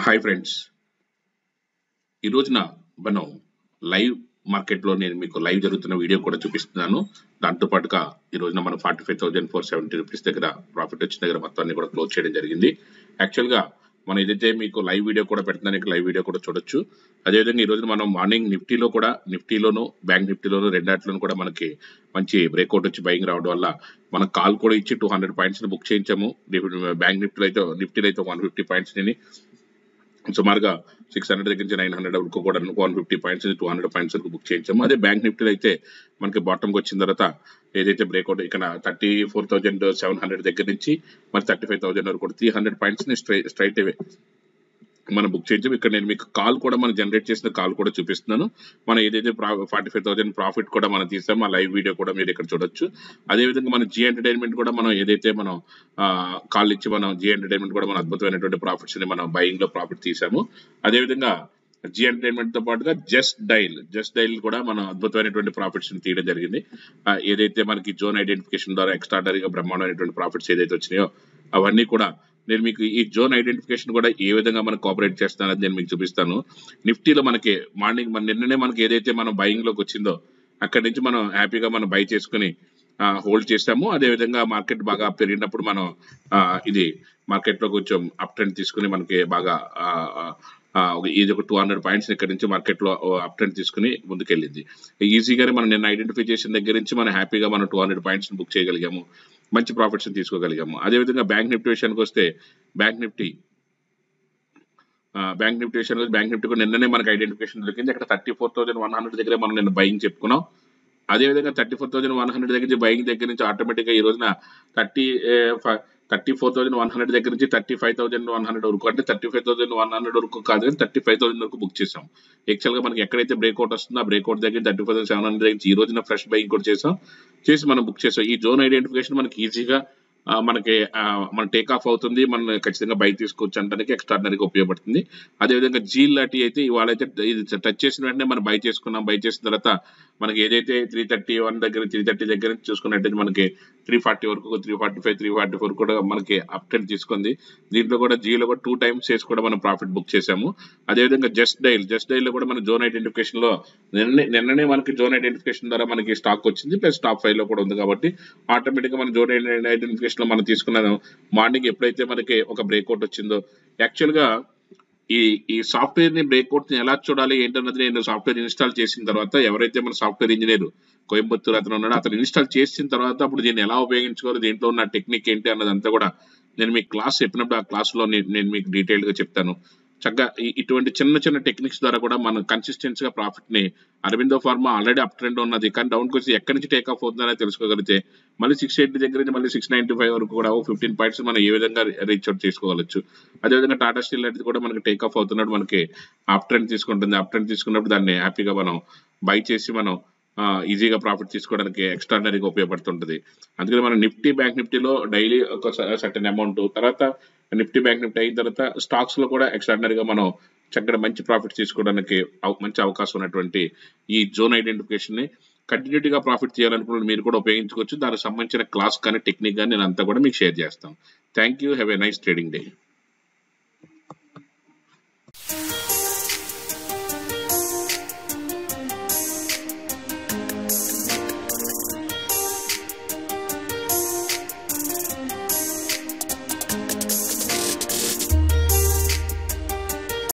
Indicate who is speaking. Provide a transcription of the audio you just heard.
Speaker 1: hi friends ఈ రోజున మనం లైవ్ మార్కెట్లో నేను మీకు లైవ్ జరుగుతున్న వీడియో కూడా చూపిస్తున్నాను దాంతో పాటుగా ఈ రోజున మనం forty five thousand four seventy rupees దగ్గర ప్రాఫిట్ వచ్చిన దగ్గర మొత్తాన్ని కూడా క్లోజ్ చేయడం జరిగింది యాక్చువల్గా మనం ఏదైతే మీకు లైవ్ వీడియో కూడా పెడుతున్నానికి లైవ్ వీడియో కూడా చూడొచ్చు అదేవిధంగా ఈ రోజు మనం మార్నింగ్ నిఫ్టీలో కూడా నిఫ్టీలోను బ్యాంక్ నిఫ్టీలోను రెండాట్లోనూ కూడా మనకి మంచి బ్రేక్అవుట్ వచ్చి బయింగ్ రావడం వల్ల మనం కాల్ కూడా ఇచ్చి టూ హండ్రెడ్ పాయింట్స్ బుక్ చేయించాము బ్యాంక్ నిఫ్టీలో అయితే నిఫ్టీలో అయితే వన్ ఫిఫ్టీ పాయింట్స్ సుమారుగా సిక్స్ హండ్రెడ్ దగ్గర నుంచి నైన్ హండ్రెడ్ వరకు కూడా one fifty points two hundred points వరకు బుక్ చేయించాము అదే బ్యాంక్ నిఫ్టీలో అయితే మనకి బాటంకి వచ్చిన తర్వాత ఏదైతే బ్రేక్అవుట్ ఇక్కడ thirty four thousand seven hundred దగ్గర నుంచి మరి థర్టీ ఫైవ్ థౌసండ్ వరకు కూడా త్రీ హండ్రెడ్ పాయింట్స్ ని స్ట్రైట్ స్ట్రైట్ అవే మనం బుక్ చేయించాం ఇక్కడ నేను మీకు కాల్ కూడా మనం జనరేట్ చేసిన కాల్ కూడా చూపిస్తున్నాను మనం ఏదైతే ఫార్టీ ఫైవ్ థౌసండ్ ప్రాఫిట్ కూడా మనం తీసాం ఆ లైవ్ వీడియో కూడా మీరు ఇక్కడ చూడొచ్చు అదేవిధంగా మన జీ ఎంటర్టైన్మెంట్ కూడా మనం ఏదైతే మనం కాల్ ఇచ్చి మనం జీ ఎంటర్టైన్మెంట్ కూడా మనం అద్భుతమైనటువంటి ప్రాఫిట్స్ ని మనం బయింగ్ లో ప్రాఫిట్ తీసాము అదేవిధంగా జీ ఎంటర్టైన్మెంట్ తో పాటుగా జస్ట్ డైల్ జస్ట్ డైల్ కూడా మనం అద్భుతమైనటువంటి ప్రాఫిట్స్ ని తీయడం జరిగింది ఆ, ఏదైతే మనకి జోన్ ఐడెంటిఫికేషన్ ద్వారా ఎక్స్ట్రాడరీగా బ్రహ్మాండమైనటువంటి ప్రాఫిట్స్ ఏదైతే వచ్చినాయో అవన్నీ కూడా నేను మీకు ఈ జోన్ ఐడెంటిఫికేషన్ కూడా ఏ విధంగా మనం కోఆపరేట్ చేస్తానని నేను మీకు చూపిస్తాను నిఫ్టీలో మనకి మార్నింగ్ మన నిన్ననే మనకి ఏదైతే మనం బయింగ్ లోకి వచ్చిందో అక్కడి నుంచి మనం హ్యాపీగా మనం బై చేసుకుని హోల్డ్ చేసాము అదే విధంగా మార్కెట్ బాగా పెరిగినప్పుడు మనం ఆ, ఇది మార్కెట్ లో కొంచెం అప్ ట్రెండ్ తీసుకుని మనకి బాగా ఆ, ఆ, ఆ, ఒక- ఇది ఒక టూ హండ్రెడ్ పాయింట్స్ ఇక్కడ నుంచి మార్కెట్ లో అప్ ట్రెండ్ తీసుకుని ముందుకెళ్ళింది ఈజీగానే మనం నిన్న ఐడెంటిఫై చేసిన దగ్గర నుంచి మనం హ్యాపీగా మనం టూ హండ్రెడ్ పాయింట్స్ బుక్ చేయగలిగాము మంచి ప్రాఫిట్స్ తీసుకోగలిగాము అదేవిధంగా బ్యాంక్ నిఫ్టీ విషయానికి వస్తే బ్యాంక్ నిఫ్టీ బ్యాంక్ నిఫ్టీ విషయానికి బ్యాంక్ నిఫ్టీ కూడా నిన్ననే మనకి ఐడెంటిఫికేషన్ దొరికింది అక్కడ thirty four thousand one hundred దగ్గర మనం నిన్న బయింగ్ చెప్పుకున్నాం అదేవిధంగా thirty four thousand one hundred దగ్గర నుంచి బయింగ్ దగ్గర నుంచి ఆటోమేటిక్గా ఈ రోజున thirty thirty four thousand one hundred దగ్గర నుంచి thirty five thousand one hundred వరకు అంటే thirty five thousand one hundred వరకు కాదు కానీ థర్టీ ఫైవ్ థౌసండ్ వరకు బుక్ చేసాం యాక్చువల్గా మనకి ఎక్కడైతే బ్రేక్అవుట్ వస్తుందో ఆ బ్రేక్అవుట్ దగ్గర thirty five thousand seven hundred దగ్గర నుంచి ఈ రోజున ఫ్రెష్ బయింగ్ కూడా చేసాం చేసి మనం బుక్ చేసాం ఈ జోన్ ఐడెంటిఫికేషన్ మనకి ఈజీగా ఆ, మనకి ఆ, మన టేక్ ఆఫ్ అవుతుంది మనం ఖచ్చితంగా బైక్ తీసుకోవచ్చు అనడానికి ఎక్స్ట్రాడినరీగా ఉపయోగపడుతుంది అదేవిధంగా జీల్ లాంటి అయితే ఇవాళ అయితే ఇది టచ్ చేసిన వెంటనే మనం బై చేసుకున్నాం బై చేసిన తర్వాత మనకి ఏదైతే త్రీ థర్టీ వన్ దగ్గర త్రీ థర్టీ దగ్గర నుంచి చూసుకున్నట్టయితే మనకి త్రీ ఫార్టీ వరకు three forty five three forty four కూడా మనకి అప్ ట్రెండ్ తీసుకుంది దీంట్లో కూడా జీలో కూడా టూ టైమ్స్ చేసి కూడా మనం ప్రాఫిట్ బుక్ చేసాము అదేవిధంగా జస్ట్ డైల్ జస్ట్ డైల్ లో కూడా మన జోన్ ఐడెంటిఫికేషన్ లో నిన్ననే నిన్ననే మనకి జోన్ ఐడెంటిఫికేషన్ ద్వారా మనకి స్టాక్ వచ్చింది ప్లస్ టాప్ ఫైవ్ లో కూడా ఉంది కాబట్టి ఆటోమేటిక్ గా మన జోన్ ఐడెంటిఫికేషన్ లో మనం తీసుకున్నాను మార్నింగ్ ఎప్పుడైతే మనకి ఒక బ్రేక్అవుట్ వచ్చిందో యాక్చువల్ గా ఈ ఈ సాఫ్ట్వేర్ ని బ్రేక్అవుట్ ని ఎలా చూడాలి ఏంటన్నది నేను సాఫ్ట్వేర్ ఇన్స్టాల్ చేసిన తర్వాత ఎవరైతే మన సాఫ్ట్వేర్ ఇంజనీర్ కోయంబత్తూర్ అతను ఉన్నాడో అతను ఇన్స్టాల్ చేసిన తర్వాత అప్పుడు దీన్ని ఎలా ఉపయోగించుకోవాలి దీంట్లో ఉన్న టెక్నిక్ ఏంటి అన్నదంతా కూడా నేను మీకు క్లాస్ చెప్పినప్పుడు ఆ క్లాస్ లో నేను నేను మీకు డీటెయిల్ గా చెప్తాను చక్కగా ఈ- ఇటువంటి చిన్న చిన్న టెక్నిక్స్ ద్వారా కూడా మనం కన్సిస్టెన్సీ గా ప్రాఫిట్ ని Aurobindo Pharma already up trend ఉన్నది కానీ డౌన్ వచ్చి ఎక్కడి నుంచి టేక్ ఆఫ్ అవుతుందని తెలుసుకోగలిగితే మళ్ళీ సిక్స్ ఎయిటీ దగ్గర నుంచి మళ్ళీ సిక్స్ నైన్టీ ఫైవ్ వరకు కూడా ఫిఫ్టీన్ పాయింట్స్ మనం ఏ విధంగా రీచ్ అవుట్ చేసుకోవచ్చు అదేవిధంగా టాటా స్టీల్ లాంటిది కూడా మనకి టేక్ ఆఫ్ అవుతున్నట్టు మనకి అప్ ట్రెండ్ తీసుకుంటుంది అప్ ట్రెండ్ తీసుకున్నప్పుడు దాన్ని హ్యాపీగా మనం బై చేసి మనం ఈజీగా ప్రాఫిట్ తీసుకోవడానికి ఎక్స్ట్రాడనరీగా ఉపయోగపడుతుంటది అందుకని మనం నిఫ్టీ బ్యాంక్ నిఫ్టీలో డైలీ ఒక సర్టన్ అమౌంట్ తర్వాత నిఫ్టీ బ్యాంక్ నిఫ్టీ అయిన తర్వాత స్టాక్స్ లో కూడా ఎక్స్ట్రాడనరీగా మనం చక్కగా మంచి ప్రాఫిట్ తీసుకోవడానికి అవ- మంచి అవకాశం ఉన్నటువంటి ఈ జోన్ ఐడెంటిఫికేషన్ ని కంటిన్యూటీగా ప్రాఫిట్ చేయాలనుకున్న మీరు కూడా ఉపయోగించుకోవచ్చు దానికి సంబంధించిన క్లాస్ కానీ టెక్నిక్ కానీ నేను అంతా కూడా మీకు షేర్ చేస్తాను thank you have a nice trading day